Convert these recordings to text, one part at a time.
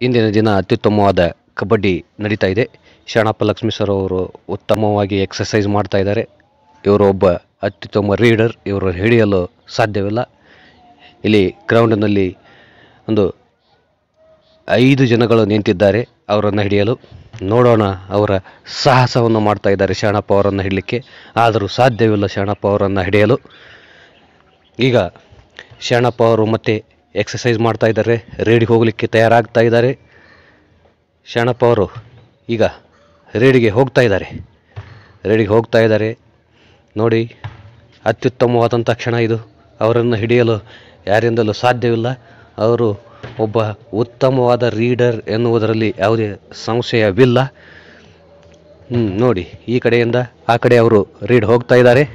ಇಂದಿನ ದಿನ ಅತ್ಯುತ್ತಮವಾದ ಕಬಡ್ಡಿ ನಡೀತಾ ಇದೆ ಶರಣಪ್ಪ ಲಕ್ಷ್ಮೀ ಸರ್ ಅವರು ಉತ್ತಮವಾಗಿ ಎಕ್ಸಸೈಸ್ ಮಾಡ್ತಾ ಇದ್ದಾರೆ ಇವರು ಒಬ್ಬ ಅತ್ಯುತ್ತಮ ರೀಡರ್ ಇವರು ಹಿಡಿಯಲು ಸಾಧ್ಯವಿಲ್ಲ ಇಲ್ಲಿ ಗ್ರೌಂಡಿನಲ್ಲಿ ಒಂದು ಐದು ಜನಗಳು ನಿಂತಿದ್ದಾರೆ ಅವರನ್ನು ಹಿಡಿಯಲು ನೋಡೋಣ ಅವರ ಸಾಹಸವನ್ನು ಮಾಡ್ತಾ ಇದ್ದಾರೆ ಶರಣಪ್ಪ ಅವರನ್ನು ಹಿಡಲಿಕ್ಕೆ ಆದರೂ ಸಾಧ್ಯವಿಲ್ಲ ಶರಣಪ್ಪ ಅವರನ್ನು ಹಿಡಿಯಲು ಈಗ ಶರಣಪ್ಪ ಅವರು ಮತ್ತೆ ಎಕ್ಸಸೈಸ್ ಮಾಡ್ತಾ ಇದ್ದಾರೆ ರೇಡಿಗೆ ಹೋಗಲಿಕ್ಕೆ ತಯಾರಾಗ್ತಾ ಇದ್ದಾರೆ ಶರಣಪ್ಪ ಅವರು ಈಗ ರೇಡಿಗೆ ಹೋಗ್ತಾ ಇದ್ದಾರೆ ರೇಡಿಗೆ ಹೋಗ್ತಾ ಇದ್ದಾರೆ ನೋಡಿ ಅತ್ಯುತ್ತಮವಾದಂಥ ಕ್ಷಣ ಇದು ಅವರನ್ನು ಹಿಡಿಯಲು ಯಾರಿಂದಲೂ ಸಾಧ್ಯವಿಲ್ಲ ಅವರು ಒಬ್ಬ ಉತ್ತಮವಾದ ರೀಡರ್ ಎನ್ನುವುದರಲ್ಲಿ ಯಾವುದೇ ಸಂಶಯವಿಲ್ಲ ಹ್ಮ್, ನೋಡಿ ಈ ಕಡೆಯಿಂದ ಆ ಕಡೆ ಅವರು ರೀಡ್ ಹೋಗ್ತಾ ಇದ್ದಾರೆ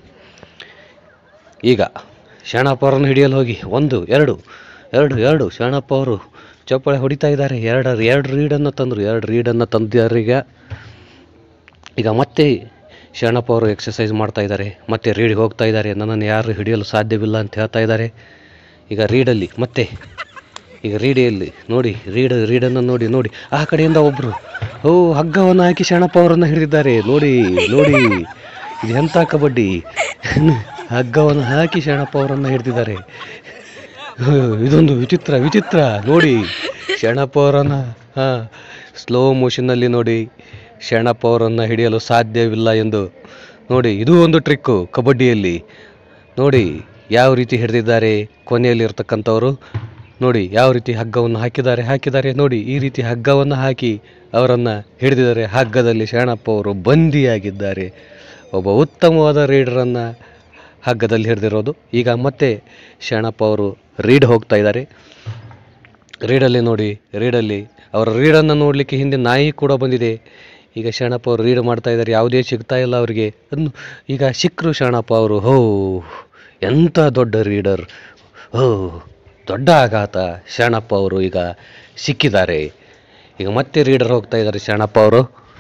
ಈಗ ಶರಣಪ್ಪ ಅವರನ್ನು ಹಿಡಿಯಲು ಹೋಗಿ ಒಂದು ಎರಡು ಎರಡು ಎರಡು ಶರಣಪ್ಪ ಅವರು ಚಪ್ಪಾಳೆ ಹೊಡಿತಾ ಇದ್ದಾರೆ ಎರಡು ಎರಡು ರೀಡನ್ನು ತಂದರು ಎರಡು ರೀಡನ್ನು ತಂದಿದ್ದಾರೆ ಈಗ ಈಗ ಮತ್ತೆ ಶರಣಪ್ಪ ಅವರು ಎಕ್ಸಸೈಸ್ ಮಾಡ್ತಾ ಇದ್ದಾರೆ ಮತ್ತೆ ರೀಡಿಗೆ ಹೋಗ್ತಾ ಇದ್ದಾರೆ ನನ್ನನ್ನು ಯಾರು ಹಿಡಿಯಲು ಸಾಧ್ಯವಿಲ್ಲ ಅಂತ ಹೇಳ್ತಾ ಇದ್ದಾರೆ ಈಗ ರೀಡಲ್ಲಿ ಮತ್ತೆ ಈಗ ರೀಡಿಯಲ್ಲಿ ನೋಡಿ ರೀಡ್ ರೀಡನ್ನು ನೋಡಿ ನೋಡಿ ಆ ಕಡೆಯಿಂದ ಒಬ್ಬರು ಓ ಹಗ್ಗವನ್ನು ಹಾಕಿ ಶರಣಪ್ಪ ಅವರನ್ನು ಹಿಡಿದಿದ್ದಾರೆ ನೋಡಿ ನೋಡಿ ಇದು ಎಂಥ ಕಬಡ್ಡಿ ಹಗ್ಗವನ್ನು ಹಾಕಿ ಶರಣಪ್ಪ ಅವರನ್ನು ಹಿಡಿದಿದ್ದಾರೆ ಇದೊಂದು ವಿಚಿತ್ರ ವಿಚಿತ್ರ ನೋಡಿ ಶರಣಪ್ಪ ಅವರನ್ನು ಹಾಂ ಸ್ಲೋ ಮೋಷನ್ನಲ್ಲಿ ನೋಡಿ ಶರಣಪ್ಪ ಅವರನ್ನು ಹಿಡಿಯಲು ಸಾಧ್ಯವಿಲ್ಲ ಎಂದು ನೋಡಿ ಇದು ಒಂದು ಟ್ರಿಕ್ಕು ಕಬಡ್ಡಿಯಲ್ಲಿ ನೋಡಿ ಯಾವ ರೀತಿ ಹಿಡಿದಿದ್ದಾರೆ ಕೊನೆಯಲ್ಲಿ ಇರ್ತಕ್ಕಂಥವರು ನೋಡಿ ಯಾವ ರೀತಿ ಹಗ್ಗವನ್ನು ಹಾಕಿದ್ದಾರೆ ಹಾಕಿದ್ದಾರೆ ನೋಡಿ ಈ ರೀತಿ ಹಗ್ಗವನ್ನು ಹಾಕಿ ಅವರನ್ನು ಹಿಡಿದಿದ್ದಾರೆ ಹಗ್ಗದಲ್ಲಿ ಶರಣಪ್ಪ ಅವರು ಬಂದಿಯಾಗಿದ್ದಾರೆ ಒಬ್ಬ ಉತ್ತಮವಾದ ರೀಡರನ್ನು ಹಗ್ಗದಲ್ಲಿ ಹಿಡಿದಿರೋದು ಈಗ ಮತ್ತೆ ಶರಣಪ್ಪ ಅವರು ರೀಡ್ ಹೋಗ್ತಾ ಇದ್ದಾರೆ ರೀಡಲ್ಲಿ ನೋಡಿ ರೀಡಲ್ಲಿ ಅವರ ರೀಡನ್ನು ನೋಡಲಿಕ್ಕೆ ಹಿಂದೆ ನಾಯಿ ಕೂಡ ಬಂದಿದೆ ಈಗ ಶರಣಪ್ಪ ಅವರು ರೀಡ್ ಮಾಡ್ತಾ ಇದ್ದಾರೆ ಯಾವುದೇ ಸಿಗ್ತಾ ಇಲ್ಲ ಅವರಿಗೆ ಅದನ್ನು ಈಗ ಸಿಕ್ಕರು ಶರಣಪ್ಪ ಅವರು ಹೋ ಎಂಥ ದೊಡ್ಡ ರೀಡರ್ ಹೋ ದೊಡ್ಡ ಆಘಾತ ಶರಣಪ್ಪ ಅವರು ಈಗ ಸಿಕ್ಕಿದ್ದಾರೆ ಈಗ ಮತ್ತೆ ರೀಡರ್ ಹೋಗ್ತಾ ಇದ್ದಾರೆ ಶರಣಪ್ಪ ಅವರು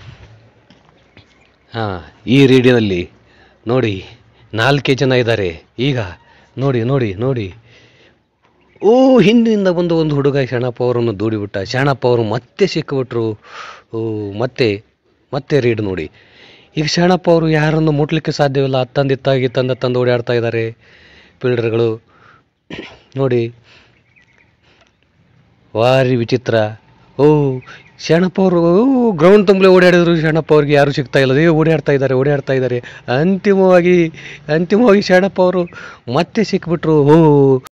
ಹಾಂ ಈ ರೀಡಿನಲ್ಲಿ ನೋಡಿ ನಾಲ್ಕೇ ಜನ ಇದ್ದಾರೆ ಈಗ ನೋಡಿ ನೋಡಿ ನೋಡಿ ಓ ಹಿಂದಿನಿಂದ ಬಂದು ಒಂದು ಹುಡುಗ ಶರಣಪ್ಪ ಅವರನ್ನು ದೂಡಿಬಿಟ್ಟ ಶರಣಪ್ಪ ಅವರು ಮತ್ತೆ ಸಿಕ್ಕಿಬಿಟ್ರು ಓ ಮತ್ತೆ ಮತ್ತೆ ರೀಡ್ ನೋಡಿ ಈಗ ಶರಣಪ್ಪ ಅವರು ಯಾರನ್ನು ಮುಟ್ಲಿಕ್ಕೆ ಸಾಧ್ಯವಿಲ್ಲ ಅತ್ತಂದಿತ್ತಾಗಿ ತಂದ ತಂದು ಓಡಾಡ್ತಾ ಇದ್ದಾರೆ ಫೀಲ್ಡರ್ಗಳು ನೋಡಿ ಭಾರಿ ವಿಚಿತ್ರ ಓ ಶರಣಪ್ಪ ಅವರು ಗ್ರೌಂಡ್ ತುಂಬಲೇ ಓಡಾಡಿದ್ರು ಶರಣಪ್ಪ ಅವ್ರಿಗೆ ಯಾರು ಸಿಗ್ತಾ ಇಲ್ಲ ಅದೇ ಓಡಾಡ್ತಾ ಇದ್ದಾರೆ ಓಡಾಡ್ತಾ ಇದ್ದಾರೆ ಅಂತಿಮವಾಗಿ ಅಂತಿಮವಾಗಿ ಶರಣಪ್ಪ ಅವರು ಮತ್ತೆ ಸಿಕ್ಬಿಟ್ರು ಓ